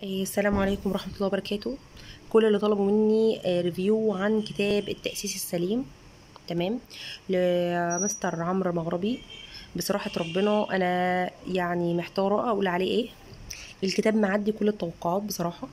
إيه، السلام عليكم ورحمة الله وبركاته كل اللي طلبوا مني آه، ريفيو عن كتاب التأسيس السليم تمام لمستر عمرو مغربي بصراحة ربنا أنا يعني محتارة أقول عليه إيه الكتاب معدي كل التوقعات بصراحة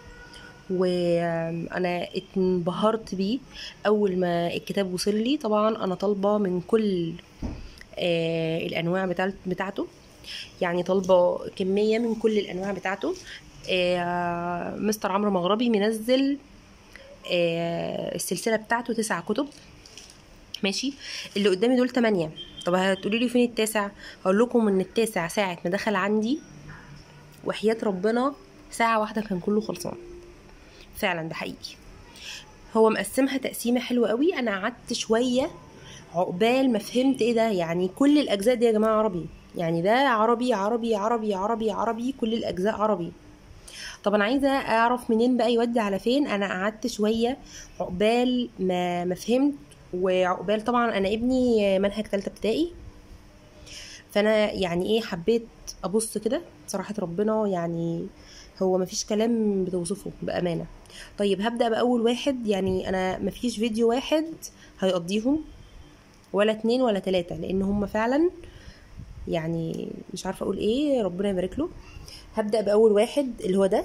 وانا انبهرت بيه اول ما الكتاب وصل لي طبعا انا طالبه من كل آه الانواع بتاعت بتاعته يعني طالبه كميه من كل الانواع بتاعته آه مستر عمرو مغربي منزل آه السلسله بتاعته تسع كتب ماشي اللي قدامي دول تمانية طب هتقولي لي فين التاسع هقول لكم ان التاسع ساعه ما دخل عندي وحياه ربنا ساعه واحده كان كله خلصان فعلا ده حقيقي هو مقسمها تقسيمه حلوه قوي انا قعدت شويه عقبال ما فهمت ايه ده يعني كل الاجزاء دي يا جماعه عربي يعني ده عربي عربي عربي عربي عربي كل الاجزاء عربي طب انا عايزه اعرف منين بقى يودي على فين انا قعدت شويه عقبال ما ما فهمت وعقبال طبعا انا ابني منهج ثالثه ابتدائي فانا يعني ايه حبيت ابص كده صراحه ربنا يعني هو مفيش كلام بتوصفه بامانه طيب هبدا باول واحد يعني انا مفيش فيديو واحد هيقضيهم ولا اتنين ولا تلاتة لان هم فعلا يعني مش عارفه اقول ايه ربنا يبارك له هبدا باول واحد اللي هو ده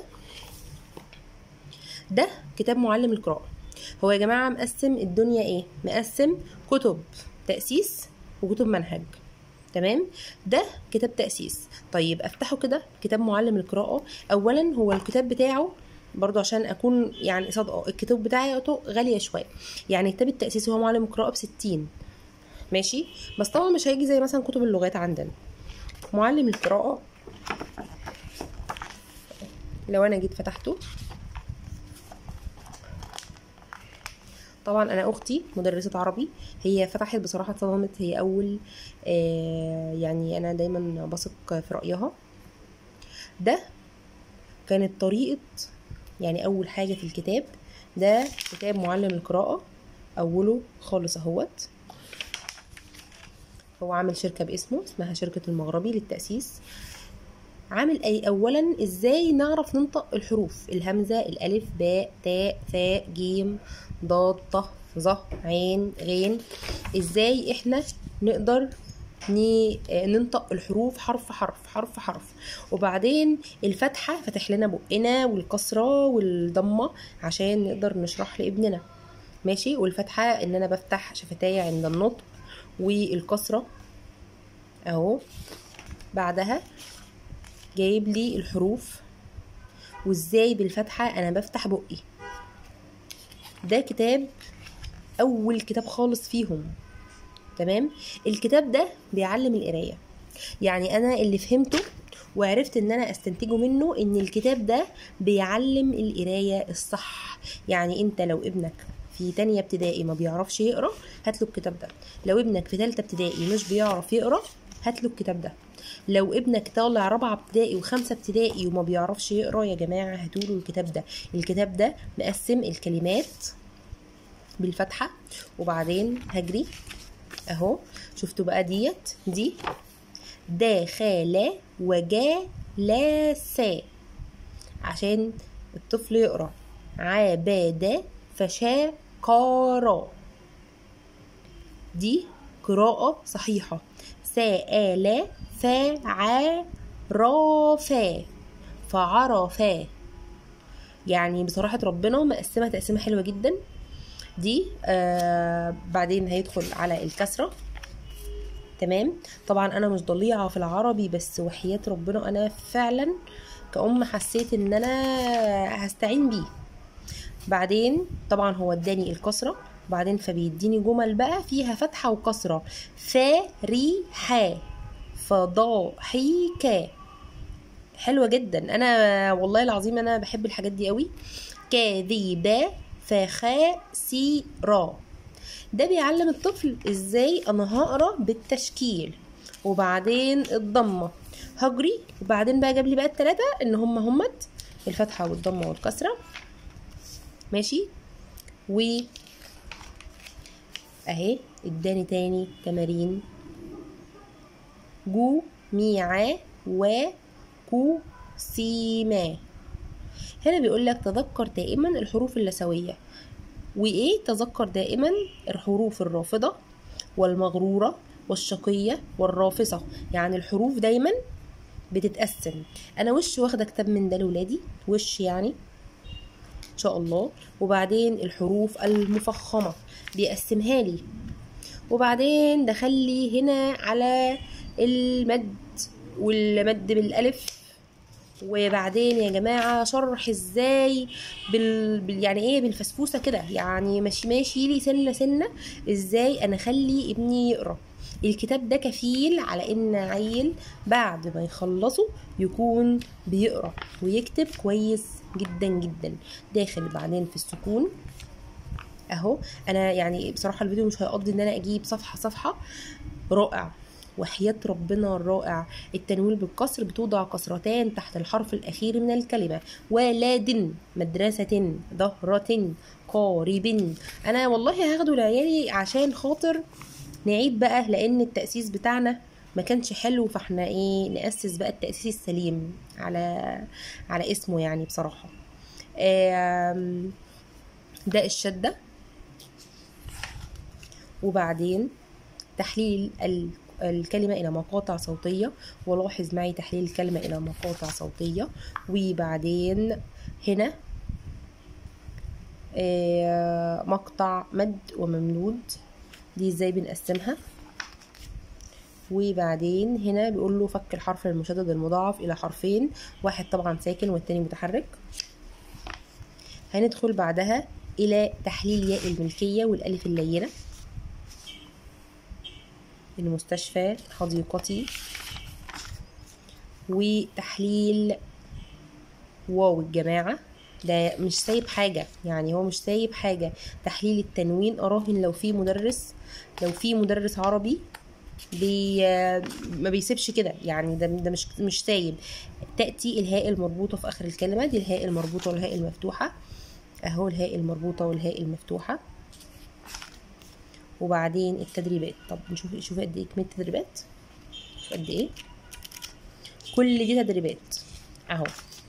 ده كتاب معلم القراءه هو يا جماعه مقسم الدنيا ايه مقسم كتب تاسيس وكتب منهج تمام ده كتاب تاسيس طيب افتحه كده كتاب معلم القراءه اولا هو الكتاب بتاعه برضو عشان اكون يعني صادقه الكتاب بتاعته غاليه شويه يعني كتاب التاسيس هو معلم القراءه بستين ماشي بس طبعا مش هيجي زي مثلا كتب اللغات عندنا معلم القراءه لو انا جيت فتحته طبعا انا اختي مدرسه عربي هي فتحت بصراحه اتصدمت هي اول آه يعني انا دايما بثق في رايها ده كانت طريقه يعني اول حاجه في الكتاب ده كتاب معلم القراءه اوله خالص اهوت هو عامل شركه باسمه اسمها شركه المغربي للتاسيس عامل اي اولا ازاي نعرف ننطق الحروف الهمزه الالف باء تاء ثاء جيم ضاد ط ظ عين غين ازاي احنا نقدر ننطق الحروف حرف حرف حرف حرف وبعدين الفتحة فتح لنا بقنا والكسرة والضمة عشان نقدر نشرح لابننا ماشي والفتحة ان انا بفتح شفتاي عند النطق والكسرة اهو بعدها جايب لي الحروف وازاي بالفتحة انا بفتح بقي ده كتاب اول كتاب خالص فيهم تمام الكتاب ده بيعلم القرايه يعني انا اللي فهمته وعرفت ان انا استنتجه منه ان الكتاب ده بيعلم القرايه الصح يعني انت لو ابنك في تانية ابتدائي ما بيعرفش يقرا هات له الكتاب ده لو ابنك في تالتة ابتدائي مش بيعرف يقرا هات له الكتاب ده لو ابنك طالع رابعه ابتدائي وخمسه ابتدائي وما بيعرفش يقرا يا جماعه هاتوا له الكتاب ده الكتاب ده مقسم الكلمات بالفتحه وبعدين هجري اهو شفتوا بقى ديت دي داخل وجالس عشان الطفل يقرا عباد فشاكارا دي قراءة صحيحة سأل فعرفا فعرفا يعني بصراحة ربنا مقسمها تقسيمة حلوة جدا دي آه بعدين هيدخل على الكسرة تمام طبعا انا مش ضليعة في العربي بس وحياة ربنا انا فعلا كأم حسيت ان انا هستعين بيه بعدين طبعا هو اداني الكسرة بعدين فبيديني جمل بقى فيها فتحة وكسرة فريحة فضاحكة حلوة جدا انا والله العظيم انا بحب الحاجات دي قوي كاذبة فخاسرة ده بيعلم الطفل ازاي انا هقرا بالتشكيل وبعدين الضمه هجري وبعدين بقى جاب لي بقى التلاته ان هم همت الفتحه والضمه والكسره ماشي و اهي اداني تاني تمارين جو ميعا و كو سيما هنا بيقول لك تذكر دائما الحروف اللثويه وايه تذكر دائما الحروف الرافضه والمغروره والشقيه والرافصه يعني الحروف دايما بتتقسم انا وش واخده كتاب من ده لولادي وش يعني ان شاء الله وبعدين الحروف المفخمه بيقسمها لي وبعدين دخل لي هنا على المد والمد بالالف وبعدين يا جماعه شرح ازاي بال... بال... يعني ايه بالفسفوسه كده يعني ماشي ماشي لي سنه سنه ازاي انا اخلي ابني يقرا الكتاب ده كفيل على ان عيل بعد ما يخلصه يكون بيقرا ويكتب كويس جدا جدا داخل بعدين في السكون اهو انا يعني بصراحه الفيديو مش هيقضي ان انا اجيب صفحه صفحه رائع وحياة ربنا الرائع التنوين بالكسر بتوضع كسرتان تحت الحرف الأخير من الكلمة ولاد مدرسة ظهرة قارب أنا والله هاخده لعيالي عشان خاطر نعيد بقى لأن التأسيس بتاعنا ما كانش حلو فاحنا ايه نأسس بقى التأسيس السليم على على اسمه يعني بصراحة آم، ده الشدة وبعدين تحليل ال- الكلمة إلى مقاطع صوتية ولاحظ معي تحليل الكلمة إلى مقاطع صوتية وبعدين هنا آه، مقطع مد وممدود دي ازاي بنقسمها وبعدين هنا بيقول له فك الحرف المشدد المضاعف إلى حرفين واحد طبعا ساكن والتاني متحرك هندخل بعدها إلى تحليل ياء الملكية والألف اللينة المستشفى حديقتي وتحليل واو الجماعة ده مش سايب حاجة يعني هو مش سايب حاجة تحليل التنوين أراهن لو في مدرس لو في مدرس عربي بي ما بيسيبش كده يعني ده ده مش مش سايب تأتي الهاء المربوطة في آخر الكلمة دي الهاء المربوطة والهاء المفتوحة أهو الهاء المربوطة والهاء المفتوحة وبعدين التدريبات طب نشوف شوف قد ايه كمية التدريبات شوف قد ايه كل دي تدريبات اهو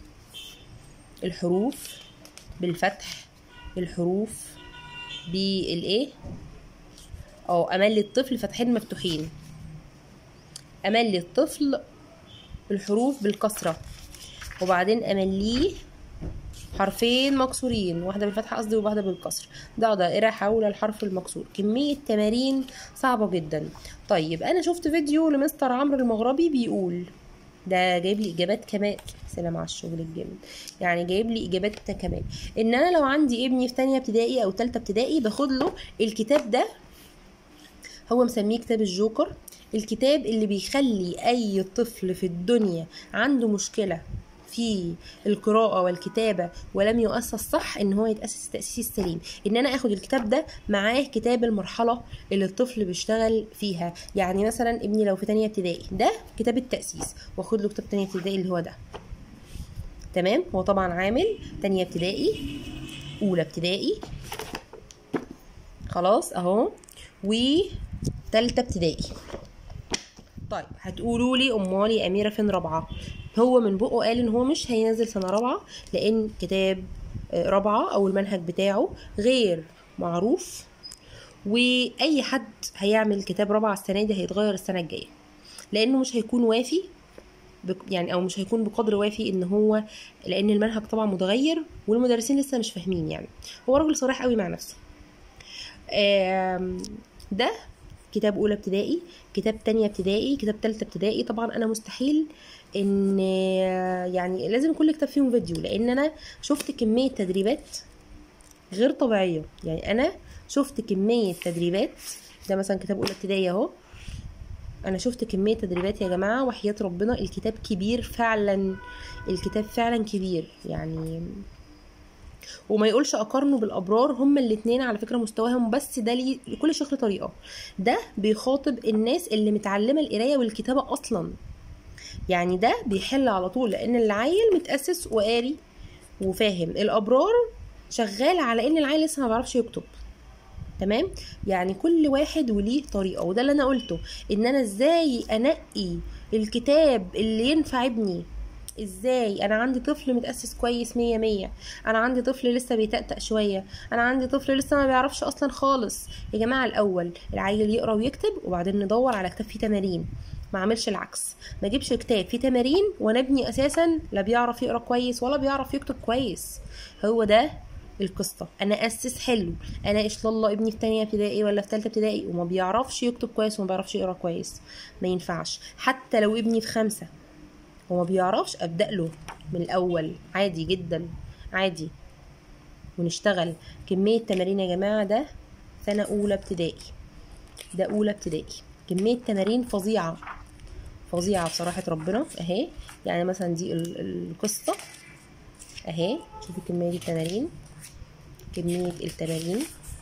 الحروف بالفتح الحروف بالايه اه امل الطفل فتحين مفتوحين امل الطفل الحروف بالكسرة وبعدين امليه حرفين مكسورين واحدة بالفتحة قصدي وواحدة بالكسر ضع دائرة حول الحرف المكسور كمية تمارين صعبة جدا طيب أنا شفت فيديو لمستر عمرو المغربي بيقول ده جايب لي اجابات كمان سلام على الشغل الجامد يعني جايب لي اجابات كمان ان انا لو عندي ابني في تانية ابتدائي او تالتة ابتدائي باخد له الكتاب ده هو مسميه كتاب الجوكر الكتاب اللي بيخلي اي طفل في الدنيا عنده مشكلة في القراءة والكتابة ولم يؤسس صح ان هو يتأسس التأسيس السليم ان انا اخد الكتاب ده معاه كتاب المرحلة اللي الطفل بيشتغل فيها يعني مثلا ابني لو في تانية ابتدائي ده كتاب التأسيس واخد له كتاب تانية ابتدائي اللي هو ده تمام هو طبعا عامل تانية ابتدائي اولى ابتدائي خلاص اهو وتالتة ابتدائي طيب هتقولوا لي امال يا اميره فين رابعه هو من بقه قال ان هو مش هينزل سنه رابعه لان كتاب آه، رابعه او المنهج بتاعه غير معروف واي حد هيعمل كتاب رابعه السنه دي هيتغير السنه الجايه لانه مش هيكون وافي بك- يعني او مش هيكون بقدر وافي ان هو لان المنهج طبعا متغير والمدرسين لسه مش فاهمين يعني هو راجل صريح قوي مع نفسه آم، ده كتاب اولى ابتدائي كتاب تانية ابتدائي كتاب تالتة ابتدائي طبعا انا مستحيل ان يعني لازم كل كتاب فيهم فيديو لان انا شفت كمية تدريبات غير طبيعية يعني انا شفت كمية تدريبات ده مثلا كتاب اولى ابتدائي اهو انا شفت كمية تدريبات يا جماعة وحياة ربنا الكتاب كبير فعلا الكتاب فعلا كبير يعني وما يقولش اقارنه بالابرار هما الاتنين على فكره مستواهم بس ده ليه لكل شكل طريقه ده بيخاطب الناس اللي متعلمه القرايه والكتابه اصلا يعني ده بيحل على طول لان العيل متاسس وقاري وفاهم الابرار شغال على ان العيل لسه ما بيعرفش يكتب تمام يعني كل واحد وليه طريقه وده اللي انا قلته ان انا ازاي انقي الكتاب اللي ينفع ابني ازاي انا عندي طفل متاسس كويس مية مية انا عندي طفل لسه بيتأتأ شويه انا عندي طفل لسه ما بيعرفش اصلا خالص يا جماعه الاول العيل يقرا ويكتب وبعدين ندور على كتاب فيه تمارين ما اعملش العكس ما اجيبش كتاب فيه تمارين وانا ابني اساسا لا بيعرف يقرا كويس ولا بيعرف يكتب كويس هو ده القصة انا اسس حلو انا ايش الله ابني في تانية ابتدائي ولا في تالتة ابتدائي وما بيعرفش يكتب كويس وما بيعرفش يقرا كويس ما ينفعش حتى لو ابني في خمسة وما بيعرفش ابدا له من الاول عادي جدا عادي ونشتغل كمية تمارين يا جماعة ده سنة أولى ابتدائي ده أولى ابتدائي كمية تمارين فظيعة فظيعة بصراحة ربنا أهي يعني مثلا دي ال- القصة أهي شوفي كمية التمارين كمية التمارين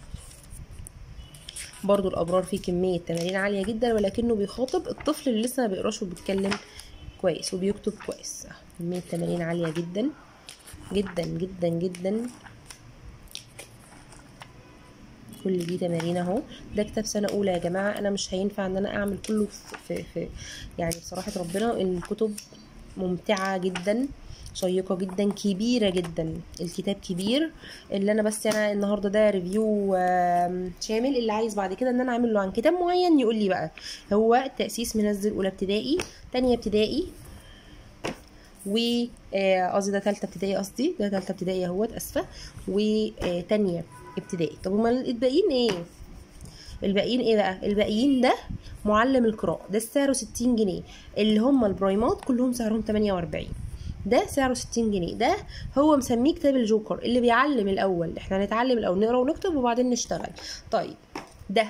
برضو الأبرار فيه كمية تمارين عالية جدا ولكنه بيخاطب الطفل اللي لسه ما بيقراش وبيتكلم كويس وبيكتب كويس أهو، كمية تمارين عالية جدا جدا جدا جدا كل دي تمارين اهو ده كتاب سنه اولى يا جماعه انا مش هينفع ان انا اعمل كله في, في, في يعني بصراحه ربنا الكتب ممتعه جدا شيقه جدا كبيره جدا الكتاب كبير اللي انا بس انا النهارده ده ريفيو آم، شامل اللي عايز بعد كده ان انا اعمل له عن كتاب معين يقول لي بقى هو تاسيس منزل اولى ابتدائي تانية ابتدائي و آه، قصدي ده تالتة ابتدائي قصدي ده تالتة ابتدائي اهوت اسفة وتانية ابتدائي طب امال الباقيين ايه الباقيين ايه بقى الباقيين ده معلم القراءة ده سعره 60 جنيه اللي هم البرايمات كلهم سعرهم 48 ده سعره 60 جنيه ده هو مسميه كتاب الجوكر اللي بيعلم الاول احنا هنتعلم الاول نقرا ونكتب وبعدين نشتغل طيب ده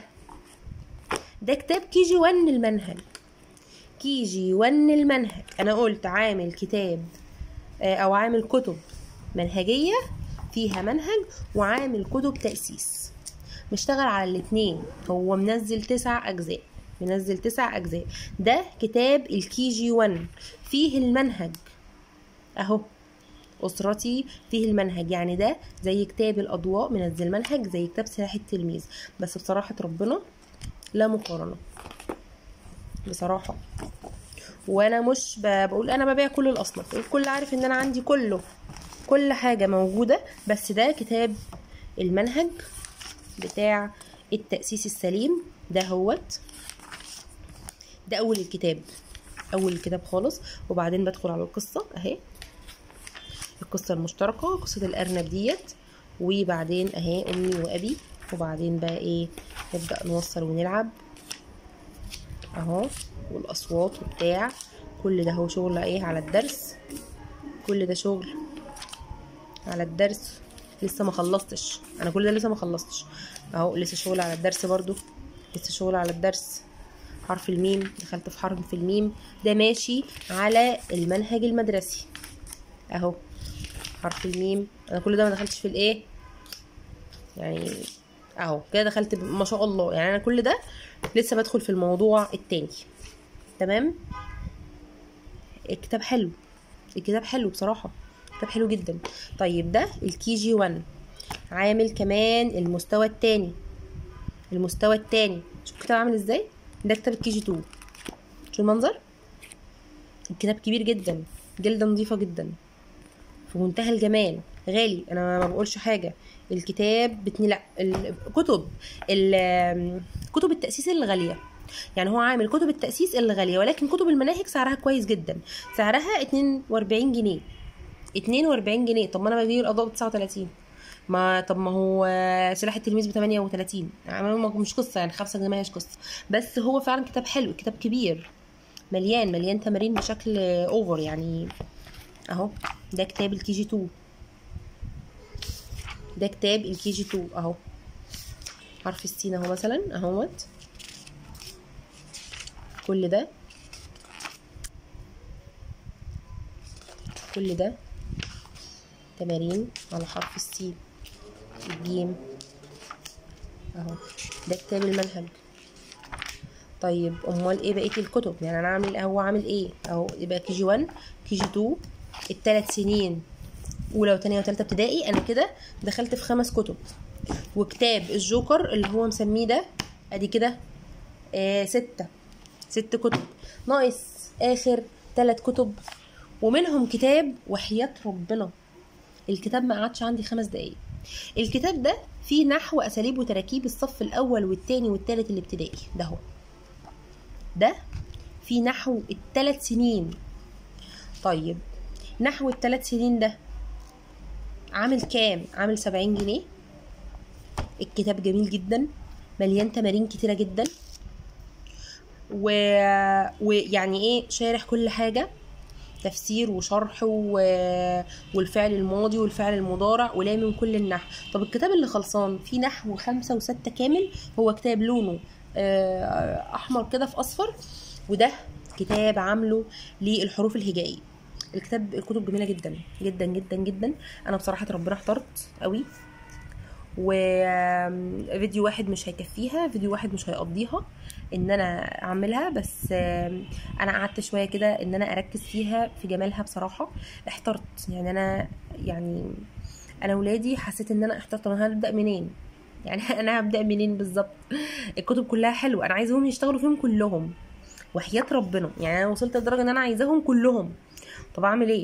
ده كتاب كي جي 1 المنهج كي جي 1 المنهج انا قلت عامل كتاب آه، او عامل كتب منهجيه فيها منهج وعامل كتب تاسيس مشتغل على الاتنين هو منزل تسع اجزاء منزل تسع اجزاء ده كتاب الكي جي 1 فيه المنهج اهو اسرتي فيه المنهج يعني ده زي كتاب الاضواء منزل منهج زي كتاب سلاح التلميذ بس بصراحه ربنا لا مقارنه بصراحه وانا مش ب- بقول انا ببيع كل الاصناف الكل عارف ان انا عندي كله كل حاجه موجوده بس ده كتاب المنهج بتاع التاسيس السليم ده هوت ده اول الكتاب اول الكتاب خالص وبعدين بدخل على القصه اهي القصه المشتركه قصه الارنب ديت وبعدين اهي امي وابي وبعدين بقى ايه نبدا نوصل ونلعب اهو والاصوات وبتاع كل ده هو شغل ايه على الدرس كل ده شغل على الدرس لسه ما خلصتش انا كل ده لسه ما خلصتش اهو لسه شغل على الدرس برضو لسه شغل على الدرس حرف الميم دخلت في حرف الميم ده ماشي على المنهج المدرسي اهو حرف الميم انا كل ده ما دخلتش في الايه يعني اهو كده دخلت ب- ما شاء الله يعني انا كل ده لسه بدخل في الموضوع التاني تمام الكتاب حلو الكتاب حلو بصراحة كتاب حلو جدا طيب ده الكي جي 1 عامل كمان المستوى التاني المستوى التاني شوف الكتاب عامل ازاي ده كتاب الكي جي 2 شو المنظر الكتاب كبير جدا جلدة نظيفة جدا في منتهى الجمال غالي انا ما بقولش حاجه الكتاب بتني لا الكتب ال- كتب التاسيس الغاليه يعني هو عامل كتب التاسيس الغاليه ولكن كتب المناهج سعرها كويس جدا سعرها 42 جنيه 42 جنيه طب ما انا بجيب الاضواء ب 39 ما طب ما هو سلاح التلميذ ب 38 يعني مش قصه يعني 5 جنيه ما هيش قصه بس هو فعلا كتاب حلو كتاب كبير مليان مليان تمارين بشكل اوفر يعني اهو ده كتاب الكي جي 2 ده كتاب الكي جي 2 اهو حرف السين اهو مثلا اهوت كل ده كل ده تمارين على حرف السين الجيم اهو ده كتاب المنهج طيب امال ايه بقيه الكتب يعني انا عامل هو عامل ايه اهو يبقى كي جي 1 كي جي 2 الثلاث سنين اولى وثانيه وثالثه ابتدائي انا كده دخلت في خمس كتب وكتاب الجوكر اللي هو مسميه ده ادي كده آه ستة ست كتب ناقص اخر ثلاث كتب ومنهم كتاب وحياة ربنا الكتاب ما قعدش عندي خمس دقايق الكتاب ده فيه نحو اساليب وتراكيب الصف الاول والتاني والتالت الابتدائي ده هو ده في نحو الثلاث سنين طيب نحو الثلاث سنين ده عامل كام عامل سبعين جنيه الكتاب جميل جدا مليان تمارين كتيرة جدا و... ويعني ايه شارح كل حاجة تفسير وشرح و... والفعل الماضي والفعل المضارع ولامم كل النحو طب الكتاب اللي خلصان فيه نحو خمسة وستة كامل هو كتاب لونه آه، احمر كده في اصفر وده كتاب عامله للحروف الهجائيه الكتاب الكتب جميله جدا جدا جدا جدا انا بصراحه ربنا احترت قوي وفيديو واحد مش هيكفيها فيديو واحد مش هيقضيها ان انا اعملها بس آم، انا قعدت شويه كده ان انا اركز فيها في جمالها بصراحه احترت يعني انا يعني انا ولادي حسيت ان انا احترت طب انا هبدا منين يعني انا هبدا منين بالظبط الكتب كلها حلوه انا عايزاهم يشتغلوا فيهم كلهم وحياة ربنا يعني انا وصلت لدرجه ان انا عايزاهم كلهم طب اعمل ايه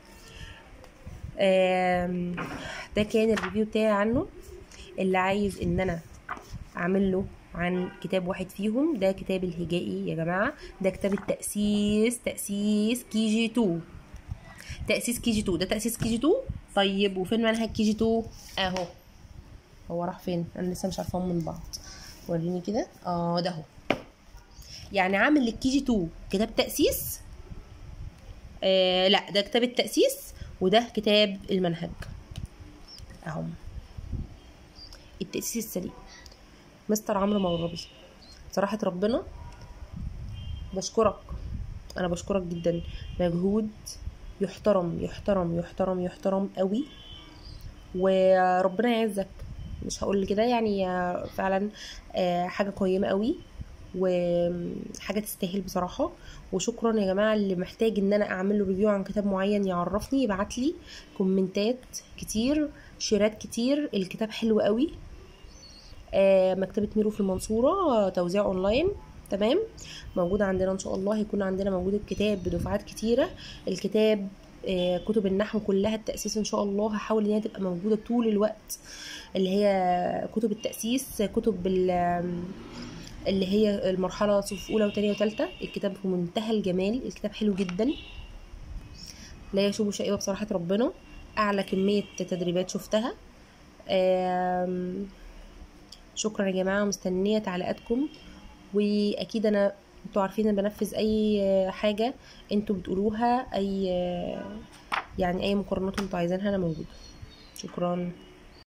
آم، ده كان الريفيو بتاعي عنه اللي عايز ان انا اعمل له عن كتاب واحد فيهم ده كتاب الهجائي يا جماعه ده كتاب التاسيس تاسيس كي جي 2 تاسيس كي جي 2 ده تاسيس كي جي 2 طيب وفين منهج كي جي 2 اهو هو راح فين انا لسه مش عارفاهم من بعض وريني كده اه ده اهو يعني عامل للكي جي 2 كتاب تاسيس آه لا ده كتاب التاسيس وده كتاب المنهج اهو التاسيس السليم مستر عمرو مغربي صراحه ربنا بشكرك انا بشكرك جدا مجهود يحترم يحترم يحترم يحترم قوي وربنا يعزك مش هقول كده يعني فعلا آه، حاجه قيمه قوي وحاجه تستاهل بصراحه وشكرا يا جماعه اللي محتاج ان انا اعمل له ريفيو عن كتاب معين يعرفني يبعت لي كومنتات كتير شيرات كتير الكتاب حلو قوي آه، مكتبه ميرو في المنصوره آه، توزيع اونلاين تمام موجود عندنا ان شاء الله هيكون عندنا موجود الكتاب بدفعات كتيره الكتاب آه، كتب النحو كلها التأسيس إن شاء الله هحاول إن هي تبقى موجودة طول الوقت اللي هي كتب التأسيس كتب ال- اللي هي المرحلة صف أولى وتانية وتالتة الكتاب في منتهى الجمال الكتاب حلو جدا لا يشوب شائبة بصراحة ربنا أعلى كمية تدريبات شفتها آم، شكرا يا جماعة مستنية تعليقاتكم وأكيد أنا انتوا عارفين انا بنفذ اي حاجة انتوا بتقولوها اي يعني اي مقارنات انتوا عايزينها انا موجودة شكرا